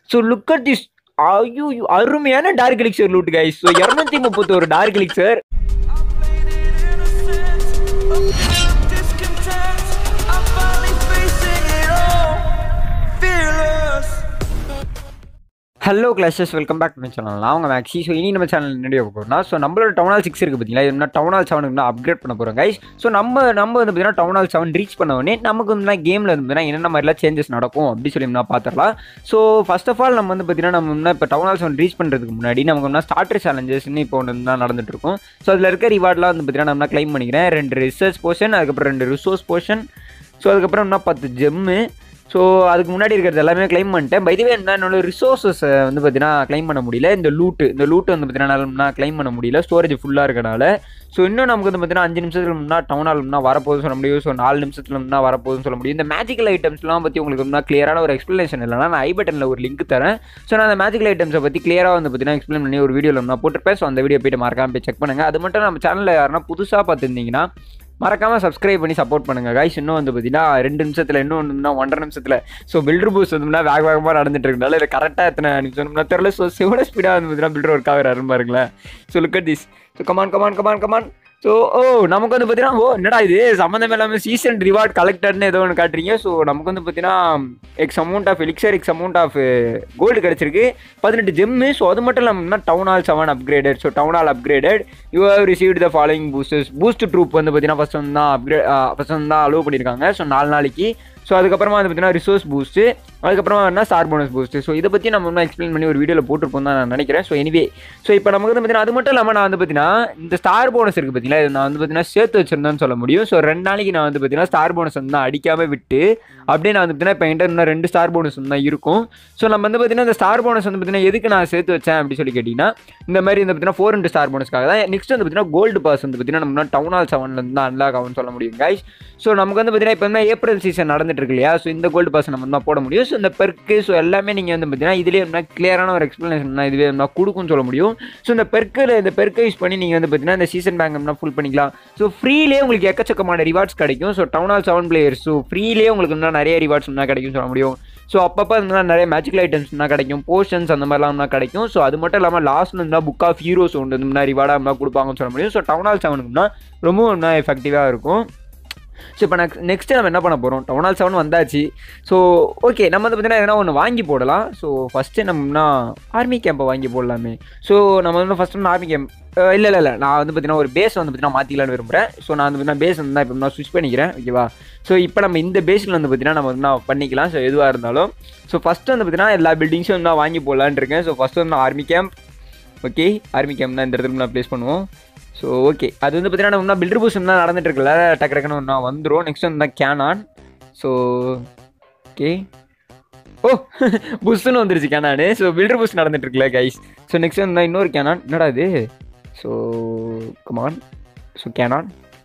So look at this ஐயோ அருமையான dark elixir loot guys so இரநூத்தி முப்பத்தோரு dark elixir discontent. I'm finally facing it all. Fearless. Hello classes welcome back to channel அவங்க Maxi so இனி நம்ம channel என்ன போகிறோம்னா ஸோ நம்மளோட டவுன் ஹால் சிக்ஸ் இருக்குது பார்த்தீங்களா இது டவுன் ஹால் செவனுக்கு அப்கிரேட் பண்ண போகிறோம் கைஸ் ஸோ நம்ம நம்ம வந்து பார்த்தீங்கன்னா டவுன் ஹால் செவன் ரீச் பண்ண உடனே நமக்கு வந்து கேமில் வந்து பார்த்தீங்கன்னா என்னென்ன மாதிரிலாம் சேஞ்சஸ் நடக்கும் அப்படி சொல்லி நான் பார்த்துடலாம் ஸோ ஃபர்ஸ்ட் ஆஃப் ஆல் நம்ம வந்து பார்த்தீங்கன்னா நம்ம முன்ன இப்போ டவுன் ஹால் செவன் ரீச் பண்ணுறதுக்கு முன்னாடி நமக்கு வந்து ஸ்டார்டர் சேலஞ்சஸ்னு இப்போ ஒன்று தான் நடந்துட்டு இருக்கும் ஸோ அதில் இருக்க ரிவார்ட்லாம் வந்து பார்த்தீங்கன்னா நம்ம க்ளைம் பண்ணிக்கிறேன் ரெண்டு ரிசர்ச் போர்ஷன் அதுக்கப்புறம் ரெண்டு ரிசோர்ஸ் போர்ஷன் ஸோ அதுக்கப்புறம் இன்னும் பத்து ஜெம்மு ஸோ அதுக்கு முன்னாடி இருக்கிறது எல்லாமே க்ளைம் பண்ணிட்டேன் பைதவே என்ன என்னோட ரிசோர்ஸஸ் வந்து பார்த்தீங்கன்னா க்ளைம் பண்ண முடியல இந்த லூட்டு இந்த லூட்டு வந்து பார்த்தீங்கன்னா க்ளைம் பண்ண முடியல ஸ்டோரேஜ் ஃபுல்லாக இருக்கனால ஸோ இன்னும் நமக்கு வந்து பார்த்தீங்கன்னா அஞ்சு நிமிஷத்துல முன்னா டவுன் ஹால்னா வரப்போகுதுன்னு சொல்ல முடியும் ஸோ நாலு நிமிஷத்துல முன்னா வரப்போகுதுன்னு சொல்ல முடியும் இந்த மேஜிக்கல் ஐட்டம்ஸ்லாம் பற்றி உங்களுக்கு வந்து கிளியரான ஒரு எக்ஸ்ப்ளனேஷன் இல்லைனா நான் ஐ பட்டனில் ஒரு லிங்க் தரேன் ஸோ நான் அந்த மேஜிக்கல் ஐட்டம்ஸை பற்றி கிளியராக வந்து பார்த்தீங்கன்னா எக்ஸ்பிளைன் பண்ணி ஒரு வீடியோவில் நான் போட்டிருப்பேன் ஸோ அந்த வீடியோ போய்ட்டு மறக்காம போய் செக் பண்ணுங்கள் அது மட்டும் நம்ம சேனலில் யாருன்னா புதுசாக பார்த்துருந்தீங்கன்னா மறக்காமல் சப்ஸ்கிரைப் பண்ணி சப்போர்ட் பண்ணுங்கள் கைஸ் இன்னும் வந்து பார்த்தீங்கன்னா ரெண்டு நிமிஷத்தில் இன்னும் ஒன்றுனா ஒன்றரை நிமிஷத்தில் ஸோ பில்டர் பூஸ் வந்தோம்னா வேக வேகமாக நடந்துட்டு இருக்கனால இது கரெக்டாக எத்தனை நிமிஷம்னா தெரியல ஸோ சிவட ஸ்பீடாக வந்து பார்த்தீங்கன்னா பில்டர் ஒர்க் ஆகிறாருன்னு பாருங்களேன் so look at this so come on come on come on come on so oh நமக்கு வந்து பார்த்தீங்கன்னா ஓ என்னடா இது சம்மந்தம் இல்லாமல் சீசன் ரிவார்ட் கலெக்டர்னு ஏதோ ஒன்று காட்டுறீங்க ஸோ நமக்கு வந்து பார்த்தீங்கன்னா X amount of elixir X amount of gold கிடச்சிருக்கு பதினெட்டு ஜெம்மு ஸோ அது மட்டும் இல்லாமல் town hall seven upgraded so town hall upgraded you have received the following boosters boost troop வந்து பார்த்தீங்கன்னா ஃபஸ்ட் வந்து தான் அப்கிரேட் ஃபஸ்ட் வந்து தான் அலோவ் பண்ணியிருக்காங்க ஸோ நாலு நாளைக்கு ஸோ அதுக்கப்புறமா வந்து பார்த்தீங்கன்னா ரிசோர்ஸ் பூஸ்ட்டு அதுக்கப்புறமா என்ன ஸ்டார் போனஸ் பூஸ்ட்டு ஸோ இதை பற்றி நம்ம இன்னும் எக்ஸ்பிளைன் பண்ணி ஒரு வீடியோவில் போட்டிருப்போம் தான் நான் நினைக்கிறேன் ஸோ எனிவே ஸோ இப்போ நமக்கு வந்து பார்த்தீங்கன்னா அது மட்டும் இல்லாமல் நான் வந்து பார்த்தீங்கன்னா இந்த ஸ்டார் போனஸ் இருக்குது பார்த்தீங்களா இது நான் வந்து பார்த்தீங்கன்னா சேர்த்து வச்சிருந்தேன்னு சொல்ல முடியும் ஸோ ரெண்டு நாளைக்கு நான் வந்து பார்த்தீங்கன்னா ஸ்டார் போனஸ் வந்து நான் அடிக்காமல் விட்டு அப்படியே நான் வந்து பார்த்தீங்கன்னா இப்போ என்கிட்ட இன்னும் ரெண்டு ஸ்டார் போனஸ் வந்து தான் இருக்கும் ஸோ நம்ம வந்து பார்த்தீங்கன்னா இந்த ஸ்டார் போனஸ் வந்து பார்த்தீங்கன்னா எதுக்கு நான் சேர்த்து வச்சேன் அப்படி சொல்லி கேட்டிங்கன்னா இந்த மாதிரி வந்து பார்த்தீங்கன்னா ஃபோர் இன்ட்டு ஸ்டார் போனஸ்க்காக தான் நெக்ஸ்ட் வந்து பார்த்தீங்கன்னா கோல்டு பாஸ் வந்து பார்த்தீங்கன்னா நம்ம டவுன் ஹால் செவன்லேருந்து தான் அன்லாக் ஆகும்னு சொல்ல முடியும் கைஸ் ஸோ நமக்கு வந்து பார்த்தீங்கன்னா இப்போ வந்து ஏப்ரல் சீசன் நடந்துட்டு இருக்கு இல்லையா ஸோ இந்த கோல்டு பாஸ் நம்ம தான் போட முடியும் ஸோ இந்த பெர்க்கு ஸோ எல்லாமே நீங்கள் வந்து பார்த்தீங்கன்னா இதுலேயே என்ன கிளியரான ஒரு எக்ஸ்ப்ளனேஷன் இதுவே நான் கொடுக்கும்னு சொல்ல முடியும் ஸோ இந்த பெர்க்கில் இந்த பெர்க்கை யூஸ் பண்ணி நீங்கள் வந்து பார்த்தீங்கன்னா இந்த சீசன் பேங்க் ஃபுல் பண்ணிக்கலாம் ஸோ ஃப்ரீலேயே உங்களுக்கு எக்கச்சக்கமான ரிவார்ட்ஸ் கிடைக்கும் so town hall seven players so ஃப்ரீலேயே உங்களுக்கு இன்னும் நிறைய ரிவார்ட்ஸ் இன்னும் கிடைக்கும் சொல்ல முடியும் ஸோ அப்பப்போ இருந்தால் நிறைய மேஜிக்கல் ஐட்டம்ஸ்னா கிடைக்கும் போர்ஷன்ஸ் அந்த மாதிரிலாம் கிடைக்கும் ஸோ அது மட்டும் இல்லாமல் லாஸ்ட்ல இருந்தால் புக் ஆஃப் ஹீரோஸ் ஒன்று இருந்தால் ரிவார்டாக கொடுப்பாங்கன்னு சொல்ல முடியும் ஸோ டவுன் ஹால் செவனுக்குனா ரொம்பவும் இன்னும் எஃபெக்டிவாக இருக்கும் ஸோ இப்போ நெக்ஸ்ட் நெக்ஸ்ட்டு நம்ம என்ன பண்ண போகிறோம் டவுன் ஹால் செவன் வந்தாச்சு ஸோ ஓகே நம்ம வந்து பார்த்தீங்கன்னா எதனா ஒன்று வாங்கி போடலாம் ஸோ ஃபஸ்ட்டு நம்மனா ஆர்மி கேம்பை வாங்கி போடலாமே ஸோ நம்ம வந்து ஃபஸ்ட்டு ஆர்மி கேம்ப் இல்லை இல்லை இல்லை நான் வந்து பார்த்தீங்கன்னா ஒரு பேஸ் வந்து பார்த்தீங்கன்னா மாற்றிக்கலான்னு விரும்புகிறேன் ஸோ நான் வந்து பார்த்தீங்கன்னா பேஸ் வந்து இப்போ நான் ஸ்விட்ச் பண்ணிக்கிறேன் ஓகேவா ஸோ இப்போ நம்ம இந்த பேஸில் வந்து பார்த்தீங்கன்னா நம்ம வந்து நான் பண்ணிக்கலாம் ஸோ எதுவாக இருந்தாலும் ஸோ ஃபஸ்ட்டு வந்து பார்த்தீங்கன்னா எல்லா பில்டிங்ஸும் வந்து நான் வாங்கி போடலான்னு இருக்கேன் ஸோ ஃபஸ்ட்டு வந்து army camp okay army camp தான் இந்த இடத்துல நான் ப்ளேஸ் பண்ணுவோம் ஸோ ஓகே அது வந்து பார்த்தீங்கன்னா நம்ம பில்டர் பூஸ் தான் நடந்துட்டு இருக்குல்ல டக்கு டக்குன்னு ஒன்றா வந்துடும் நெக்ஸ்ட் வந்து தான் கேனான் ஸோ ஓகே ஓ புஷ்ஷுன்னு வந்துருச்சு கேனானு ஸோ பில்டர் பூஸ் நடந்துட்டு இருக்குல்ல கைஸ் ஸோ நெக்ஸ்ட் வந்து இன்னொரு கேனான் என்னடா இது so come on so cannon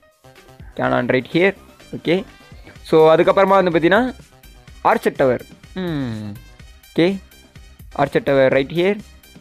cannon right here okay so அதுக்கப்புறமா வந்து பார்த்தீங்கன்னா archer tower okay archer tower right here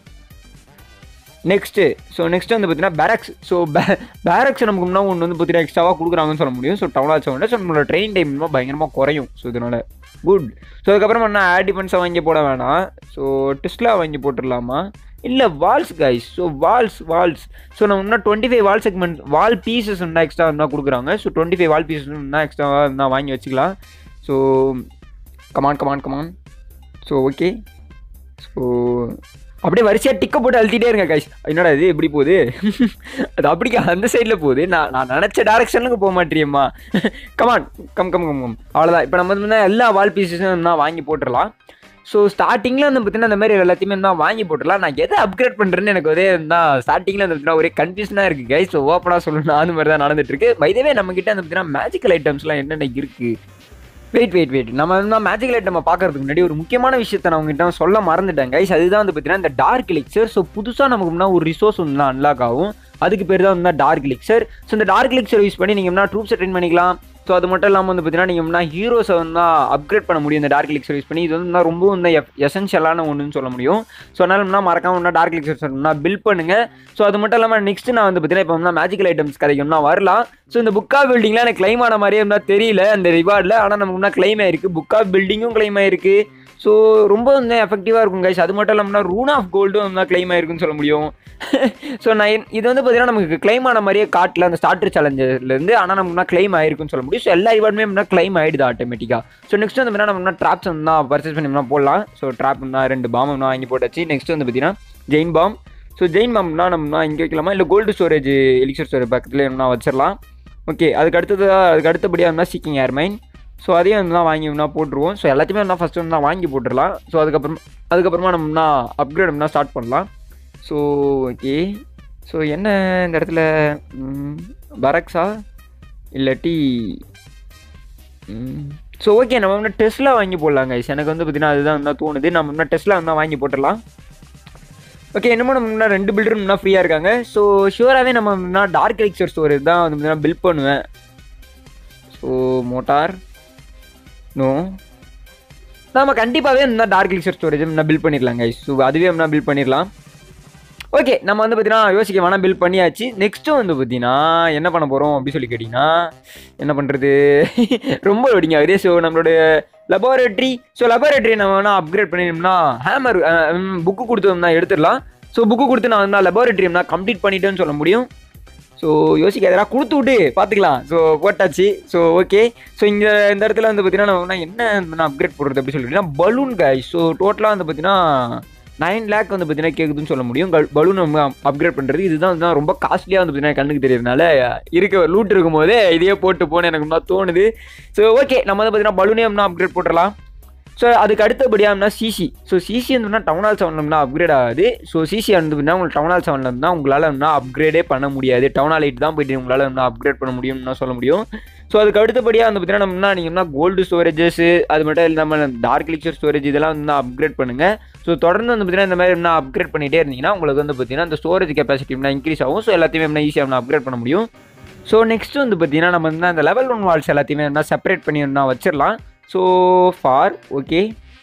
next so next வந்து பார்த்தீங்கன்னா பேரக்ஸ் ஸோ பே பேரக்ஸ் நமக்கு முன்னாடி ஒன்று வந்து பார்த்தீங்கன்னா எக்ஸ்ட்ராவாக கொடுக்குறாங்கன்னு சொல்ல முடியும் ஸோ டவுன் ஆச்சு ஸோ நம்மளோட ட்ரெயின் டைம் பயங்கரமாக குறையும் ஸோ இதனால் குட் ஸோ அதுக்கப்புறம் என்ன ஆட் டிஃபென்ஸாக வாங்கி போட வேணாம் ஸோ டிஸ்லாக வாங்கி போட்டுடலாமா இல்லை walls guys so walls walls so நம்ம இன்னும் twenty five wall segment wall pieces இருந்தால் எக்ஸ்ட்ரா இருந்தால் கொடுக்குறாங்க so twenty five wall pieces இருந்தால் எக்ஸ்ட்ராவாக இருந்தால் வாங்கி வச்சுக்கலாம் so come on come on come on so okay so அப்படியே வரிசையாக டிக்க போட்டு அழுத்திட்டே இருங்க கைஸ் என்னடா இது எப்படி போகுது அது அப்படிக்கா அந்த சைடில் போகுது நான் நான் நினச்ச டேரக்ஷனுக்கு போக மாட்டேறியம்மா come on come come come come அவ்வளோதான் இப்போ நம்ம வந்து எல்லா வால் பீசஸும் தான் வாங்கி போட்டுடலாம் ஸோ ஸ்டார்டிங்கில் வந்து பார்த்தீங்கன்னா இந்த மாதிரி எல்லாத்தையுமே தான் வாங்கி போட்டுடலாம் நான் எதை அப்கிரேட் பண்ணுறேன்னு எனக்கு ஒரே தான் ஸ்டார்டிங்கில் வந்து பார்த்தீங்கன்னா ஒரே கன்ஃபியூஷனாக இருக்குது கைஸ் ஸோ ஓப்பனாக சொல்லணும் அந்த மாதிரி தான் நடந்துட்டு இருக்கு வைதவே நம்மக்கிட்ட வந்து பார்த்தீங்கன்னா மேஜிக்கல் ஐட்டம்ஸ்லாம் என்னென்ன இருக்குது வெயிட் வெயிட் வெயிட் நம்ம வந்து மேஜிக்கல் ஐட்டம் பார்க்கறதுக்கு முன்னாடி ஒரு முக்கியமான விஷயத்தை நான் உங்ககிட்ட சொல்ல மறந்துட்டேன் கைஸ் அதுதான் வந்து பார்த்தீங்கன்னா இந்த டார்க் எலிக்சர் ஸோ புதுசாக நமக்கு முன்னாடி ஒரு ரிசோர்ஸ் வந்து அன்லாக் ஆகும் அதுக்கு பேர் தான் வந்து டார்க் எலிக்சர் ஸோ இந்த டார்க் எலிக்சர் யூஸ் பண்ணி நீங்கள் ட்ரூப்ஸை ட்ரெயின் பண்ணிக்கலாம் ஸோ அது மட்டும் இல்லாமல் வந்து பார்த்தீங்கன்னா நீங்கள் முன்னா ஹீரோஸை வந்து அப்கிரேட் பண்ண முடியும் இந்த டார்க் எலிக்சர் யூஸ் பண்ணி இது வந்து நான் ரொம்ப வந்து எசென்ஷியலான ஒன்றுன்னு சொல்ல முடியும் ஸோ அதனால நான் மறக்காம ஒன்றா டார்க் எலிக்சர் சொன்னா பில் பண்ணுங்க ஸோ அது மட்டும் இல்லாமல் நெக்ஸ்ட் நான் வந்து பார்த்தீங்கன்னா இப்போ வந்து மேஜிக்கல் ஐட்டம்ஸ் கிடைக்கும்னா வரலாம் ஸோ இந்த புக் ஆஃப் பில்டிங்லாம் எனக்கு கிளைம் ஆன மாதிரியே இருந்தால் தெரியல அந்த ரிவார்டில் ஆனால் நமக்கு முன்னா கிளைம் ஆயிருக்கு புக் ஆஃப் பில்டிங்கும் கிளைம் ஆயிருக்கு ஸோ ரொம்ப வந்து எஃபெக்டிவாக இருக்கும் கைஸ் அது மட்டும் இல்லாமல் ரூன் ஆஃப் கோல்டும் வந்து கிளைம் ஆயிருக்குன்னு சொல்ல முடியும் ஸோ நான் இன்- இது வந்து பார்த்தீங்கன்னா நமக்கு கிளைம் ஆன மாதிரியே காட்டில் அந்த ஸ்டார்டர் சேலஞ்சிலேருந்து ஆனால் நமக்கு கிளைம் ஆயிருக்குன்னு சொல்ல முடியும் ஸோ எல்லா ரிவார்டுமே முன்னா கிளைம் ஆயிடுது ஆட்டோமேட்டிக்காக ஸோ நெக்ஸ்ட் வந்து பார்த்தீங்கன்னா நம்ம ட்ராப்ஸ் வந்து தான் பர்ச்சேஸ் பண்ணி போடலாம் ஸோ ட்ராப் ரெண்டு பாம் வாங்கி போட்டாச்சு நெக்ஸ்ட் வந்து பார்த்தீங்கன்னா ஜெயின் பாம் ஸோ ஜெயின் பாம்னா நம்ம இங்கே வைக்கலாமா இல்லை கோல்டு ஸ்டோரேஜ் எலிக்சர் ஸ்டோரேஜ் பக்கத்தில் என்ன வச்சிடலாம் ஓகே அதுக்கு அடுத்தது அதுக்கு அடுத்தபடியாக இருந்தால் சீக்கிங் ஏர்மைன் ஸோ அதையும் வந்து தான் வாங்கி வேணா போட்டுருவோம் ஸோ எல்லாத்தையுமே வந்து ஃபஸ்ட்டு வந்து தான் வாங்கி போட்டுடலாம் ஸோ அதுக்கப்புறம் அதுக்கப்புறமா நம்மனா அப்கிரேட் பண்ணால் ஸ்டார்ட் பண்ணலாம் ஸோ ஓகே ஸோ என்ன இந்த இடத்துல பரக்ஸா இல்லாட்டி ஸோ ஓகே நம்ம வந்து டெஸ்ட்லாம் வாங்கி போடலாம் guys எனக்கு வந்து பார்த்தீங்கன்னா அதுதான் வந்து தோணுது நம்ம முன்னாடி டெஸ்ட்லாம் வந்து வாங்கி போட்டுடலாம் ஓகே என்னமோ நம்ம முன்னா ரெண்டு பில்டர் முன்னா ஃப்ரீயாக இருக்காங்க ஸோ ஷுவராகவே நம்ம முன்னா டார்க் எலிக்சர் ஸ்டோரேஜ் தான் வந்து நான் பில்ட் பண்ணுவேன் ஸோ மோட்டார் நோ நம்ம கண்டிப்பாகவே இந்த டார்க் எலிக்சர் ஸ்டோரேஜ் நான் பில்ட் பண்ணிடலாம் கைஸ் ஸோ அதுவே நம்ம பில்ட் பண்ணிடலாம் ஓகே நம்ம வந்து பார்த்தீங்கன்னா யோசிக்க வேணாம் பில்ட் பண்ணியாச்சு நெக்ஸ்ட்டு வந்து பார்த்தீங்கன்னா என்ன பண்ண போகிறோம் அப்படி சொல்லி கேட்டிங்கன்னா என்ன பண்ணுறது ரொம்ப லோடிங் ஆகுது ஸோ நம்மளுடைய லெபார்ட்ரி ஸோ லெபார்ட்ரி நம்ம வேணால் அப்கிரேட் பண்ணிட்டோம்னா ஹேமர் புக்கு கொடுத்தோம்னா எடுத்துடலாம் ஸோ புக்கு கொடுத்து நான் வந்து லெபார்ட்ரி நான் கம்ப்ளீட் பண்ணிட்டேன்னு சொல்ல முடியும் ஸோ யோசிக்காதரா கொடுத்து விட்டு பார்த்துக்கலாம் ஸோ போட்டாச்சு ஸோ ஓகே ஸோ இங்கே இந்த இடத்துல வந்து பார்த்தீங்கன்னா நம்ம வந்து என்ன அப்கிரேட் போடுறது அப்படி சொல்லிட்டுனா பலூன் காய் ஸோ டோட்டலாக வந்து பார்த்தீங்கன்னா நைன் லேக் வந்து பார்த்தீங்கன்னா கேட்குதுன்னு சொல்ல முடியும் பலூன் நம்ம அப்கிரேட் பண்ணுறது இதுதான் வந்து ரொம்ப காஸ்ட்லியாக வந்து பார்த்தீங்கன்னா கண்ணுக்கு தெரியறதுனால இருக்க லூட் இருக்கும்போதே இதையே போட்டு போன எனக்கு முன்னா தோணுது ஸோ ஓகே நம்ம வந்து பார்த்தீங்கன்னா பலூனே நம்ம அப்கிரேட் போட்டுடலாம் ஸோ அதுக்கு அடுத்தபடியாகனா சிசி ஸோ சிசி வந்து டவுன் ஹால் செவன்லம்னா அப்கிரேட் ஆகுது ஸோ சிசி வந்து உங்களுக்கு டவுன் ஹால் செவனில் இருந்தால் உங்களால் வந்து அப்கிரேடே பண்ண முடியாது டவுன் ஹால் எயிட் தான் போயிட்டு உங்களால் வந்து அப்கிரேட் பண்ண முடியும்னு சொல்ல முடியும் ஸோ அதுக்கு அடுத்தபடியாக வந்து பார்த்தீங்கன்னா நம்மனா நீங்கள் கோல்டு ஸ்டோரேஜஸ் அது மட்டும் இல்லாமல் டார்க் லிக்சர் ஸ்டோரேஜ் இதெல்லாம் வந்து அப்கிரேட் பண்ணுங்கள் ஸோ தொடர்ந்து வந்து பார்த்தீங்கன்னா இந்த மாதிரி என்ன அப்கிரேட் பண்ணிகிட்டே இருந்தீங்கன்னா உங்களுக்கு வந்து பார்த்தீங்கன்னா அந்த ஸ்டோரேஜ் கெப்பாசிட்டி இன்க்ரீஸ் ஆகும் ஸோ எல்லாத்தையுமே என்ன ஈஸியாக அப்கிரேட் பண்ண முடியும் ஸோ நெக்ஸ்ட் வந்து பார்த்தீங்கன்னா நம்ம வந்து அந்த லெவல் ஒன் வால்ஸ் எல்லாத்தையுமே என்ன செப்பரேட் பண்ணி என்ன வச்சிடலாம் so far okay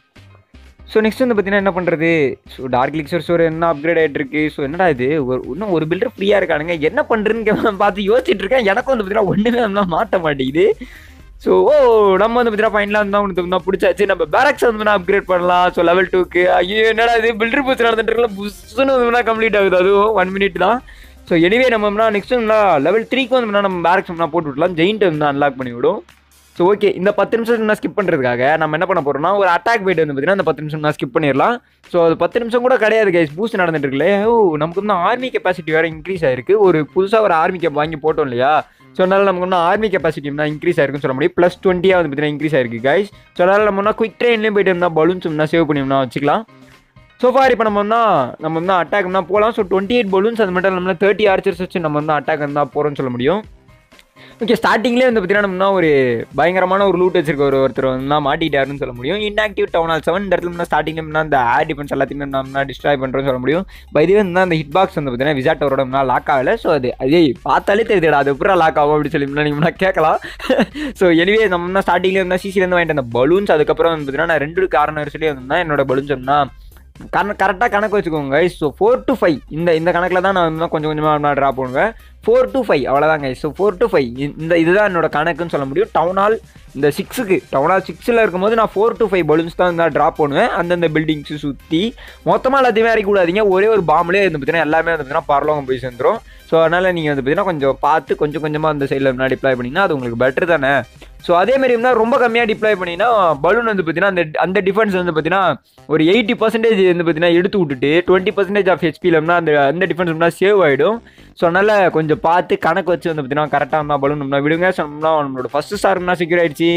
so next வந்து பார்த்தீங்கன்னா என்ன பண்ணுறது ஸோ டார்க் லிக்சர் ஸ்டோர் என்ன அப்கிரேட் ஆகிட்டு இருக்கு ஸோ என்னடா இது ஒரு இன்னும் ஒரு பில்டர் ஃப்ரீயாக இருக்கானுங்க என்ன பண்ணுறதுன்னு பார்த்து யோசிச்சுட்டு இருக்கேன் எனக்கும் வந்து பார்த்தீங்கன்னா ஒன்றுமே வந்து மாட்ட மாட்டேங்குது ஸோ ஓ நம்ம வந்து பார்த்தீங்கன்னா ஃபைனலாக இருந்தால் உனக்கு தான் பிடிச்சாச்சு நம்ம பேரக்ஸ் வந்து அப்கிரேட் பண்ணலாம் ஸோ லெவல் டூக்கு ஐயோ என்னடா இது பில்டர் பூச்சி நடந்துட்டு புஷ்ஷுன்னு வந்து கம்ப்ளீட் ஆகுது அதுவும் ஒன் மினிட் தான் ஸோ எனிவே நம்ம நெக்ஸ்ட் லெவல் த்ரீக்கு வந்து நம்ம பேரக்ஸ் போட்டு விடலாம் ஜெயின்ட் வந்து அன்லாக் பண்ணி விடும் ஸோ ஓகே இந்த பத்து நிமிஷம் நான் ஸ்கிப் பண்ணுறதுக்காக நம்ம என்ன பண்ண போகிறோம்னா ஒரு அட்டாக் போயிட்டு வந்து பார்த்தீங்கன்னா அந்த பத்து நிமிஷம் நான் ஸ்கிப் பண்ணிடலாம் ஸோ அது பத்து நிமிஷம் கூட கிடையாது கைஸ் பூஸ்ட் நடந்துட்டு இருக்குல்ல ஓ நமக்கு வந்து ஆர்மி கெப்பாசிட்டி வேறு இன்க்ரீஸ் ஆயிருக்கு ஒரு புதுசாக ஒரு ஆர்மி கேப் வாங்கி போட்டோம் இல்லையா ஸோ அதனால நமக்கு வந்து ஆர்மி கெப்பாசிட்டி தான் இன்க்ரீஸ் ஆயிருக்குன்னு சொல்ல முடியும் ப்ளஸ் டுவெண்ட்டியாக வந்து பார்த்தீங்கன்னா இன்க்ரீஸ் ஆயிருக்கு கைஸ் ஸோ அதனால நம்ம குயிக் ட்ரெயின்லேயும் போயிட்டு இருந்தால் பலூன்ஸ் சேவ் பண்ணினா வச்சுக்கலாம் ஸோ ஃபார் இப்போ நம்ம வந்து நம்ம வந்து அட்டாக் தான் போகலாம் ஸோ டுவெண்ட்டி எயிட் பலூன்ஸ் அது மட்டும் இல்லாமல் தேர்ட்டி ஆர்ச்சர்ஸ் வச்சு நம்ம வந்து அட்டாக் தான் போகிறோம்னு சொல்ல முடியும் ஓகே ஸ்டார்டிங்லேயே வந்து பார்த்தீங்கன்னா நம்ம ஒரு பயங்கரமான ஒரு லூட் வச்சிருக்க ஒரு ஒருத்தர் வந்து மாட்டிட்டாருன்னு சொல்ல முடியும் இன்ஆக்டிவ் டவுன் ஆல் செவன் இந்த இடத்துல ஸ்டார்டிங்ல அந்த ஏர் டிஃபென்ஸ் எல்லாத்தையுமே நம்ம டிஸ்ட்ராய் பண்ணுறோம்னு சொல்ல முடியும் பை இதுவே வந்து அந்த ஹிட் பாக்ஸ் வந்து பார்த்தீங்கன்னா விசாட்டோட லாக் ஆகலை ஸோ அது அதே பார்த்தாலே தெரியுதுடா அது எப்பறம் லாக் ஆகும் அப்படின்னு சொல்லி நீங்கள் கேட்கலாம் ஸோ எனிவே நம்ம ஸ்டார்டிங்லேயே இருந்தால் சிசிலேருந்து வாங்கிட்டு அந்த பலூன்ஸ் அதுக்கப்புறம் வந்து பார்த்தீங்கன்னா நான் ரெண்டு காரணம் சொல்லி வந்தேன் என்னோட பலூன்ஸ் வந்து கண கரெக்டாக கணக்கு வச்சுக்கோங்க ஸோ ஃபோர் டு ஃபைவ் இந்த இந்த கணக்கில் தான் நான் வந்து கொஞ்சம் கொஞ்சமாக நான் ட்ரா பண்ணுவேன் ஃபோர் டு ஃபைவ் அவ்வளோதாங்க ஸோ ஃபோர் டு ஃபைவ் இந்த இதுதான் என்னோட கணக்குன்னு சொல்ல முடியும் டவுன் ஹால் இந்த சிக்ஸுக்கு டவுன் ஹால் சிக்ஸில் இருக்கும்போது நான் ஃபோர் டு ஃபைவ் பலூன்ஸ் தான் நான் ட்ரா பண்ணுவேன் அந்தந்த பில்டிங்ஸு சுற்றி மொத்தமாக எல்லாத்தையுமே இறக்கி விடாதீங்க ஒரே ஒரு பாம்லேயே வந்து பார்த்தீங்கன்னா எல்லாமே வந்து பார்த்தீங்கன்னா பரலோகம் போய் சேர்ந்துரும் ஸோ அதனால் நீங்கள் வந்து பார்த்தீங்கன்னா கொஞ்சம் பார்த்து கொஞ்சம் கொஞ்சமாக அந்த சைடில் முன்னாடி டிப்ளாய் பண்ணிங்கன்னா அது உங்களுக்கு பெட்டர் தானே ஸோ அதே மாதிரி இருந்தால் ரொம்ப கம்மியாக டிப்ளாய் பண்ணிங்கன்னா பலூன் வந்து பார்த்தீங்கன்னா அந்த அந்த டிஃபென்ஸ் வந்து பார்த்தீங்கன்னா ஒரு எயிட்டி பர்சன்டேஜ் வந்து பார்த்தீங்கன்னா எடுத்து விட்டுட்டு டுவெண்ட்டி பர்சன்டேஜ் ஆஃப் ஹெச்பியிலம்னா அந்த அந்த டிஃபென்ஸ் வந்து சேவ் ஆகிடும் ஸோ அதனால் கொஞ்சம் பார்த்து கணக்கு வச்சு வந்து பார்த்தீங்கன்னா கரெக்டாக இருந்தால் பலூன் நம்ம விடுங்க சொன்னோம்னா நம்மளோட ஃபஸ்ட்டு ஸ்டார்னா செக்யூர் ஆயிடுச்சு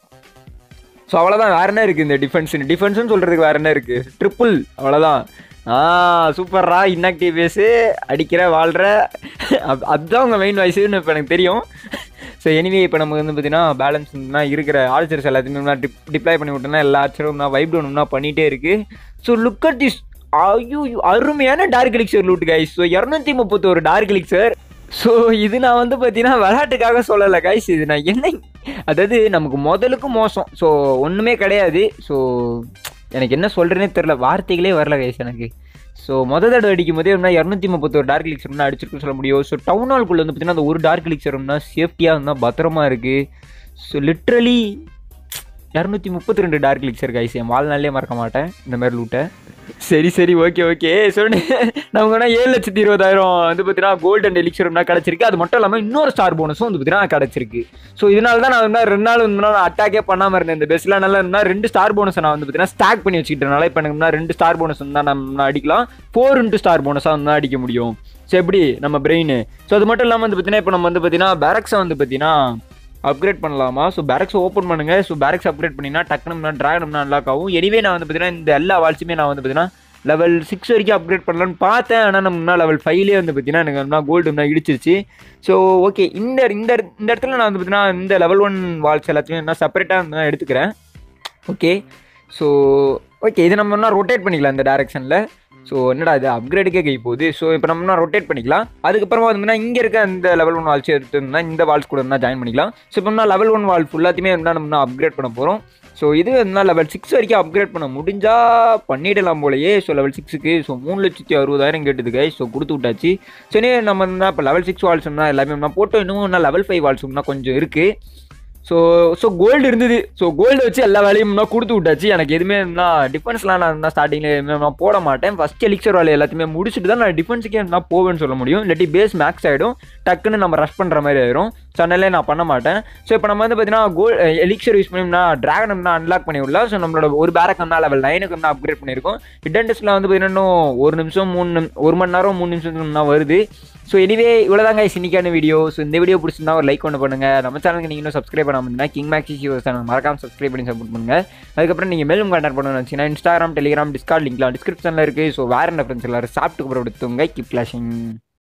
ஸோ அவ்வளோதான் வேற என்ன இருக்குது இந்த டிஃபென்ஸ் டிஃபென்ஸ்னு சொல்கிறதுக்கு வேற என்ன இருக்குது ட்ரிப்புள் அவ்வளோதான் ஆ சூப்பர்ரா இன்ஆக்டிவ் பேஸு அடிக்கிற வாழ்கிற அப் அதுதான் உங்கள் மெயின் வாய்ஸ்னு இப்போ எனக்கு தெரியும் ஸோ எனிவே இப்போ நமக்கு வந்து பார்த்தீங்கன்னா பேலன்ஸ் இருக்கிற ஆர்ச்சர்ஸ் எல்லாத்தையுமே டிப் டிப்ளை பண்ணி விட்டோம்னா எல்லா ஆர்ச்சரும் நான் வைப் டவுன்னா பண்ணிகிட்டே இருக்குது ஸோ லுக் அட் திஸ் ஐயோ அருமையான dark elixir loot guys so இரநூத்தி முப்பத்தோரு டார்க் எலிக்சர் ஸோ இது நான் வந்து பார்த்தீங்கன்னா விளையாட்டுக்காக சொல்லலை கைஸ் இது நான் என்ன அதாவது நமக்கு முதலுக்கும் மோசம் ஸோ ஒன்றுமே கிடையாது ஸோ எனக்கு என்ன சொல்கிறேனே தெரில வார்த்தைகளே வரல கைஸ் எனக்கு ஸோ மொதல் தடவை அடிக்கும் போதே என்ன இரநூத்தி முப்பத்தொரு டார்க் லிக்ஸர்னா அடிச்சிருக்குன்னு சொல்ல முடியும் ஸோ டவுன் ஹால்குள்ளே வந்து பார்த்தீங்கன்னா அந்த ஒரு டார்க் லிக்ஸர்னா சேஃப்டியாக இருந்தால் பத்திரமா இருக்குது ஸோ லிட்ரலி இரநூத்தி முப்பத்தி ரெண்டு டார்க் லிக்ஸர் கைஸ் என் வாழ்நாளே மறக்க மாட்டேன் இந்த மாதிரி லூட்டை சரி சரி ஓகே ஓகே சொல்லு நமக்கு ஏழு லட்சத்தி இருபதாயிரம் வந்து பார்த்தீங்கன்னா கோல்டு அண்ட் எலிக்சர்னா கிடச்சிருக்கு அது மட்டும் இல்லாமல் இன்னொரு ஸ்டார் போனஸும் வந்து பார்த்தீங்கன்னா கிடச்சிருக்கு ஸோ இதனால தான் நான் வந்து ரெண்டு நாள் வந்து நான் அட்டாக்கே பண்ணாமல் இருந்தேன் இந்த பெஸ்ட்ல நல்லா இருந்தால் ரெண்டு ஸ்டார் போனஸ் நான் வந்து பார்த்தீங்கன்னா ஸ்டாக் பண்ணி வச்சுக்கிட்டனால இப்போ எனக்கு முன்னாடி ரெண்டு ஸ்டார் போனஸ் வந்து நம்ம அடிக்கலாம் ஃபோர் இன்ட்டு ஸ்டார் போனஸாக வந்து அடிக்க முடியும் ஸோ எப்படி நம்ம பிரெயின் ஸோ அது மட்டும் இல்லாமல் வந்து பார்த்தீங்கன்னா இப்போ நம்ம வந்து பார்த்தீங்கன்னா பேரக்ஸை வந்து பார்த்தீங்கன்னா அப்கிரேட் பண்ணலாமா ஸோ பேரக்ஸ் ஓப்பன் பண்ணுங்க ஸோ பேரக்ஸ் அப்கிரேட் பண்ணினா டக்குனு ட்ராகன் அன்லாக் ஆகும் எனிவே நான் வந்து பார்த்தீங்கன்னா இந்த எல்லா வால்ஸுமே நான் வந்து பார்த்தீங்கன்னா லெவல் சிக்ஸ் வரைக்கும் அப்கிரேட் பண்ணலான்னு பார்த்தேன் ஆனால் நம்ம லெவல் ஃபைவ்லேயே வந்து பார்த்தீங்கன்னா எனக்கு கோல்டு இடிச்சிருச்சு ஸோ ஓகே இந்த இந்த இந்த இடத்துல நான் வந்து பார்த்தீங்கன்னா இந்த லெவல் ஒன் வால்ஸ் எல்லாத்தையும் நான் செப்பரேட்டாக வந்து நான் எடுத்துக்கிறேன் ஓகே ஸோ ஓகே இது நம்ம என்ன ரொட்டேட் பண்ணிக்கலாம் இந்த டேரெக்ஷனில் ஸோ என்னடா இது அப்கிரேடுக்கே கை போகுது ஸோ இப்போ நம்ம ரொட்டேட் பண்ணிக்கலாம் அதுக்கப்புறமா வந்து இங்கே இருக்க இந்த லெவல் ஒன் வால்ஸ் எடுத்துருந்தா இந்த வால்ஸ் கூட இருந்தால் ஜாயின் பண்ணிக்கலாம் ஸோ இப்போ நம்ம லெவல் ஒன் வால் ஃபுல்லாத்தையுமே இருந்தால் நம்ம அப்கிரேட் பண்ண போகிறோம் ஸோ இது வந்து லெவல் சிக்ஸ் வரைக்கும் அப்கிரேட் பண்ண முடிஞ்சால் பண்ணிடலாம் போலயே ஸோ லெவல் சிக்ஸுக்கு ஸோ மூணு லட்சத்தி அறுபதாயிரம் கேட்டதுக்கு ஸோ கொடுத்து விட்டாச்சு சரி நம்ம என்ன இப்போ லெவல் சிக்ஸ் வால்ஸ்னா எல்லாமே நான் போட்டோம் இன்னும் இன்னும் லெவல் ஃபைவ் வால்ஸ்னா கொஞ்சம் இருக்குது ஸோ ஸோ கோல்டு இருந்தது ஸோ கோல்டு வச்சு எல்லா வேலையும் நான் கொடுத்து விட்டாச்சு எனக்கு எதுவுமே நான் டிஃபென்ஸ்லாம் நான் தான் ஸ்டார்டிங்கில் நான் போட மாட்டேன் ஃபஸ்ட் எலிக்சர் வேலை எல்லாத்தையுமே முடிச்சுட்டு தான் நான் டிஃபென்ஸுக்கே நான் போவேன்னு சொல்ல முடியும் இல்லாட்டி பேஸ் மேக்ஸ் ஆகிடும் டக்குன்னு நம்ம ரஷ் பண்ணுற மாதிரி ஆயிரும் ஸோ அதனால நான் பண்ண மாட்டேன் ஸோ இப்போ நம்ம வந்து பார்த்தீங்கன்னா கோல் எலிக்சர் யூஸ் பண்ணி ட்ராகன் வந்து அன்லாக் பண்ணிவிடலாம் ஸோ நம்மளோட ஒரு பேரக் வந்து லெவல் நைனுக்கு வந்து அப்கிரேட் பண்ணியிருக்கோம் ஹிடன் டெஸ்ட்டில் வந்து பார்த்தீங்கன்னா இன்னும் ஒரு நிமிஷம் மூணு நிமி ஒரு மணி நேரம் மூணு நிமிஷம் தான் வருது ஸோ எனிவே இவ்வளோதாங்க இன்னைக்கான வீடியோ ஸோ இந்த வீடியோ பிடிச்சிருந்தா ஒரு லைக் ஒன்று பண்ணுங்க நம்ம சேனலுக்கு நீங்கள் இன்னும் சப்ஸ்கிரைப் பண்ணாமல் இருந்தால் கிங் மேக்ஸி ஷிவோ சேனல் மறக்காம சப்ஸ்கிரைப் பண்ணி சப்போர்ட் பண்ணுங்க அதுக்கப்புறம் நீங்கள் மேலும் கான்டாக்ட் பண்ணணும்னு வச்சுன்னா இன்ஸ்டாகிராம் டெலிகிராம் டிஸ்கார்ட் லிங்க்லாம் டிஸ்கிரிப்ஷனில் இருக்குது ஸோ வேறு என்ன ஃப்ரெண்ட்ஸ் எல்லாரும் சாப்பிட்டு அப்புறம் எடுத்துங்க கிப் கிளாஷிங்